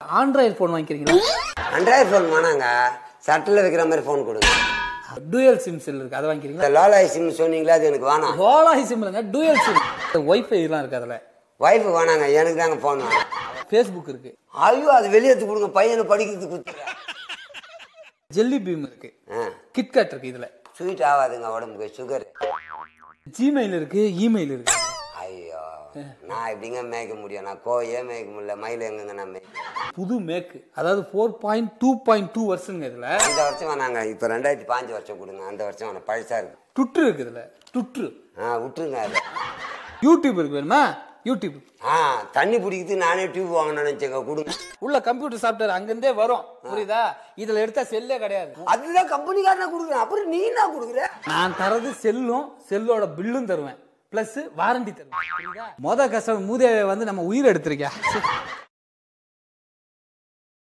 Android phone வாங்கிக்கிறீங்களா android phone வேணாங்க சட்டில் வைக்கிற மாதிரி ஃபோன் கொடுங்க டூயல் சிம் செல் இருக்கு அதை வாங்கிக்கிறீங்களா இந்த லோலாய் சிம் சொன்னீங்களா அது எனக்கு வேணாம் ஹோலாஹி சிம் இல்லைங்க டூயல் சிம் ஒய்ஃபைலாம் இருக்கு அதில் ஒய்ஃபு வேணாங்க எனக்கு தாங்க ஃபோன் வேணும் ஃபேஸ்புக் இருக்கு ஐயோ அது வெளியே எடுத்து கொடுங்க பையனை படிக்கிறதுக்கு கொடுத்துருங்க ஜெல்லி பீம் இருக்கு ஆ கிட்கேட் இருக்கு இதுல ஸ்வீட் ஆகாதுங்க உடம்புக்கு சுகர் ஜிமெயில் இருக்கு இமெயில் இருக்கு ஐயோ நான் எப்படிங்க மேய்க்க முடியும் நான் கோயே மேய்க்க முடியல மயில் எங்கங்க நான் மேய்க்க புது மேக்கு அதாவது four point two point two வருஷங்க இதுல அந்த வருஷம் வேணாங்க இப்போ ரெண்டாயிரத்தி பாஞ்சு வருஷம் கொடுங்க அந்த வருஷம் வேணாம் பழசா இருக்கு ட்விட்டர் இருக்கு இதுல ட்விட்டர் ஆ விட்டுருங்க அது யூடியூப் இருக்கு வேணுமா யூடியூப் ஆ தண்ணி பிடிக்கிறது நானே டியூப் வாங்கணும்னு நினச்சேங்க கொடுங்க உள்ள கம்ப்யூட்டர் சாஃப்ட்வேர் அங்கிருந்தே வரும் புரியுதா இதுல எடுத்தா செல்லே கிடையாது அதுதான் கம்பெனிக்காரனா கொடுக்குறேன் அப்புறம் நீ என்ன கொடுக்குற நான் தரது செல்லும் செல்லோட பில்லும் தருவேன் பிளஸ் வாரண்டி தருவேன் புரியுதா மொத கஷ்டம் மூதேவை வந்து நம்ம உயிர் எடுத்திருக்கியா